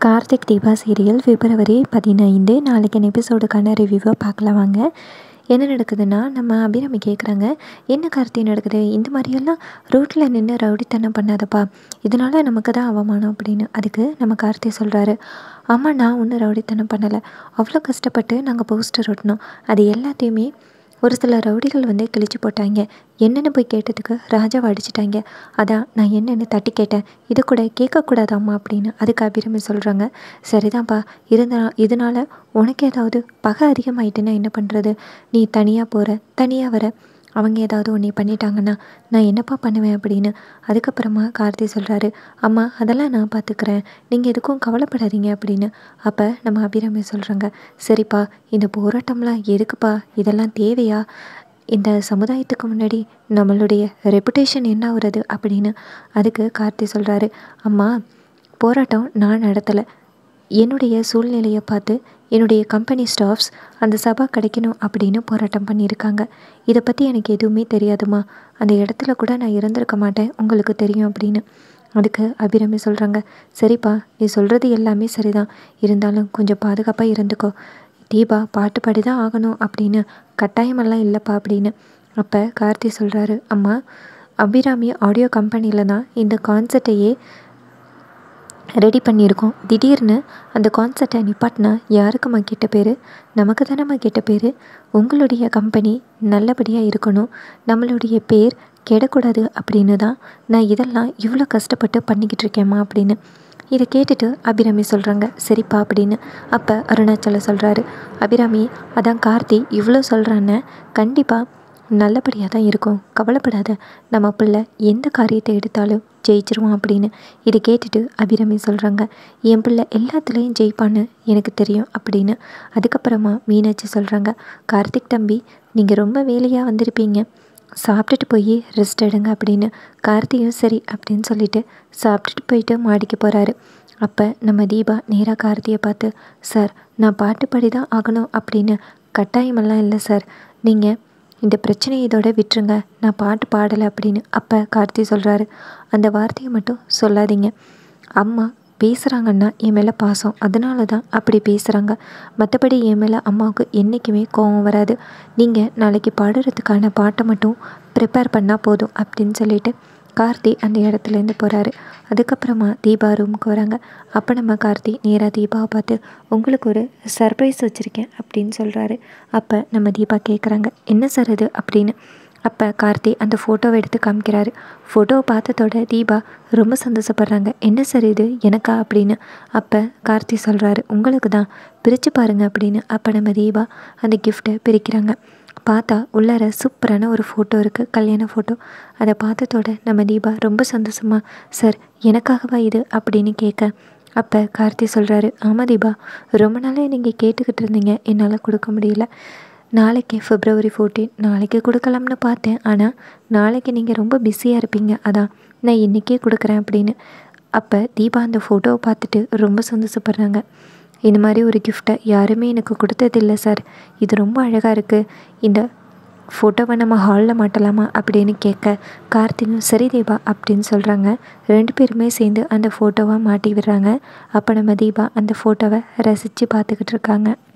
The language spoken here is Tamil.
கார்த்திக் தீபா சீரியல் பிப்ரவரி பதினைந்து நாளைக்கு எபிசோடுக்கான ரிவ்யூவை பார்க்கலாம் வாங்க என்ன நடக்குதுன்னா நம்ம அபிராமி கேட்குறாங்க என்ன கார்த்தி நடக்குது இந்த மாதிரியெல்லாம் ரோட்டில் நின்று ரவுடித்தனம் பண்ணாதப்பா இதனால நமக்கு தான் அவமானம் அப்படின்னு அதுக்கு நம்ம கார்த்தி சொல்கிறாரு அம்மா நான் ஒன்றும் ரவுடித்தனம் பண்ணலை அவ்வளோ கஷ்டப்பட்டு நாங்கள் போஸ்டர் ஒட்டினோம் அது எல்லாத்தையுமே ஒரு சில ரவுடிகள் வந்து கிழிச்சு போட்டாங்க என்னென்னு போய் கேட்டதுக்கு ராஜாவை அடிச்சிட்டாங்க அதான் நான் என்னென்னு தட்டி கேட்டேன் இது கூட கேட்கக்கூடாதாம்மா அப்படின்னு அதுக்கு அபிராமி சொல்கிறாங்க சரிதான்ப்பா இருந்தா இதனால் உனக்கு ஏதாவது பகை அதிகமாயிட்டுன்னா என்ன பண்ணுறது நீ தனியாக போகிற தனியாக வர அவங்க ஏதாவது ஒன்று பண்ணிட்டாங்கன்னா நான் என்னப்பா பண்ணுவேன் அப்படின்னு அதுக்கப்புறமா கார்த்தி சொல்கிறாரு அம்மா அதெல்லாம் நான் பார்த்துக்கிறேன் நீங்கள் எதுக்கும் கவலைப்படாதீங்க அப்படின்னு அப்போ நம்ம அபிராமி சொல்கிறாங்க சரிப்பா இந்த போராட்டம்லாம் எதுக்குப்பா இதெல்லாம் தேவையா இந்த சமுதாயத்துக்கு முன்னாடி நம்மளுடைய ரெப்புடேஷன் என்ன ஆகுறது அப்படின்னு அதுக்கு கார்த்தி சொல்கிறாரு அம்மா போராட்டம் நான் நடத்தலை என்னுடைய சூழ்நிலையை பார்த்து என்னுடைய கம்பெனி ஸ்டாஃப்ஸ் அந்த சபா கிடைக்கணும் அப்படின்னு போராட்டம் பண்ணியிருக்காங்க இதை பற்றி எனக்கு எதுவுமே தெரியாதுமா அந்த இடத்துல கூட நான் இருந்திருக்க மாட்டேன் உங்களுக்கு தெரியும் அப்படின்னு அதுக்கு அபிராமி சொல்கிறாங்க சரிப்பா நீ சொல்கிறது எல்லாமே சரிதான் இருந்தாலும் கொஞ்சம் பாதுகாப்பாக இருந்துக்கோ தீபா பாட்டு பாடி தான் ஆகணும் அப்படின்னு கட்டாயமெல்லாம் இல்லைப்பா அப்படின்னு அப்போ கார்த்தி சொல்கிறாரு அம்மா அபிராமி ஆடியோ கம்பெனியில் தான் இந்த கான்சர்ட்டையே ரெடி பண்ணியிருக்கோம் திடீர்னு அந்த கான்சர்ட்டை நிப்பாட்டினா யாருக்கும்மா கெட்ட பேர் நமக்கு தானம்மா கெட்ட பேர் உங்களுடைய கம்பெனி நல்லபடியாக இருக்கணும் நம்மளுடைய பேர் கெடக்கூடாது அப்படின்னு தான் நான் இதெல்லாம் இவ்வளோ கஷ்டப்பட்டு பண்ணிக்கிட்டு இருக்கேம்மா அப்படின்னு இதை கேட்டுட்டு அபிராமி சொல்கிறாங்க சரிப்பா அப்படின்னு அப்போ அருணாச்சலம் சொல்கிறாரு அபிராமி அதான் கார்த்தி இவ்வளோ சொல்கிறான்னு கண்டிப்பாக நல்லபடியாக தான் இருக்கும் கவலைப்படாத நம்ம பிள்ளை எந்த காரியத்தை எடுத்தாலும் ஜெயிச்சிருவான் அப்படின்னு இதை கேட்டுட்டு அபிராமி சொல்கிறாங்க என் பிள்ளை எல்லாத்துலேயும் ஜெயிப்பான்னு எனக்கு தெரியும் அப்படின்னு அதுக்கப்புறமா மீனாட்சி சொல்கிறாங்க கார்த்திக் தம்பி நீங்கள் ரொம்ப வேலையாக வந்திருப்பீங்க சாப்பிட்டுட்டு போய் ரெஸ்ட் எடுங்க அப்படின்னு கார்த்தியும் சரி அப்படின்னு சொல்லிட்டு சாப்பிட்டுட்டு போயிட்டு மாடிக்கு போகிறாரு அப்போ நம்ம தீபா நேராக கார்த்தியை பார்த்து சார் நான் பாட்டு பாடி தான் ஆகணும் அப்படின்னு கட்டாயமெல்லாம் இல்லை சார் நீங்கள் இந்த பிரச்சனையை இதோட விட்டுருங்க நான் பாட்டு பாடலை அப்படின்னு அப்போ கார்த்தி சொல்கிறாரு அந்த வார்த்தையை மட்டும் சொல்லாதீங்க அம்மா பேசுகிறாங்கன்னா என் மேலே பாசம் அதனால தான் அப்படி பேசுகிறாங்க மற்றபடி என் மேலே அம்மாவுக்கு என்றைக்குமே கோவம் வராது நீங்கள் நாளைக்கு பாடுறதுக்கான பாட்டை மட்டும் ப்ரிப்பேர் பண்ணால் போதும் அப்படின்னு சொல்லிட்டு கார்த்தி அந்த இடத்துலேருந்து போகிறாரு அதுக்கப்புறமா தீபா ரூமுக்கு வராங்க அப்போ நம்ம கார்த்தி நேராக தீபாவை பார்த்து உங்களுக்கு ஒரு சர்ப்ரைஸ் வச்சுருக்கேன் அப்படின்னு சொல்கிறாரு அப்போ நம்ம தீபா கேட்குறாங்க என்ன சார் அது அப்படின்னு அப்போ கார்த்தி அந்த ஃபோட்டோவை எடுத்து காமிக்கிறாரு ஃபோட்டோவை பார்த்ததோட தீபா ரொம்ப சந்தோஷப்படுறாங்க என்ன சார் இது எனக்கா அப்படின்னு அப்போ கார்த்தி சொல்கிறாரு உங்களுக்கு தான் பிரித்து பாருங்கள் அப்படின்னு அப்போ நம்ம தீபா அந்த கிஃப்ட்டை பிரிக்கிறாங்க பார்த்தா உள்ளார சூப்பரான ஒரு ஃபோட்டோ இருக்குது கல்யாண ஃபோட்டோ அதை பார்த்ததோட நம்ம தீபா ரொம்ப சந்தோஷமாக சார் எனக்காகவா இது அப்படின்னு கேட்க அப்போ கார்த்தி சொல்கிறாரு ஆமாம் தீபா ரொம்ப நாளாக நீங்கள் கேட்டுக்கிட்டு இருந்தீங்க என்னால் கொடுக்க முடியல நாளைக்கு ஃபிப்ரவரி ஃபோர்டீன் நாளைக்கு கொடுக்கலாம்னு பார்த்தேன் ஆனால் நாளைக்கு நீங்கள் ரொம்ப பிஸியாக இருப்பீங்க அதான் நான் இன்றைக்கே கொடுக்குறேன் அப்படின்னு அப்போ தீபா அந்த ஃபோட்டோவை பார்த்துட்டு ரொம்ப சந்தோஷப்படுறாங்க இந்த மாதிரி ஒரு கிஃப்ட்டை யாருமே எனக்கு கொடுத்ததில்லை சார் இது ரொம்ப அழகாக இருக்குது இந்த ஃபோட்டோவை நம்ம ஹாலில் மாட்டலாமா அப்படின்னு கேட்க கார்த்திகும் சரி தீபா அப்படின்னு சொல்கிறாங்க ரெண்டு பேருமே சேர்ந்து அந்த ஃபோட்டோவை மாட்டி விடுறாங்க அப்போ நம்ம தீபா அந்த ஃபோட்டோவை ரசித்து பார்த்துக்கிட்டு இருக்காங்க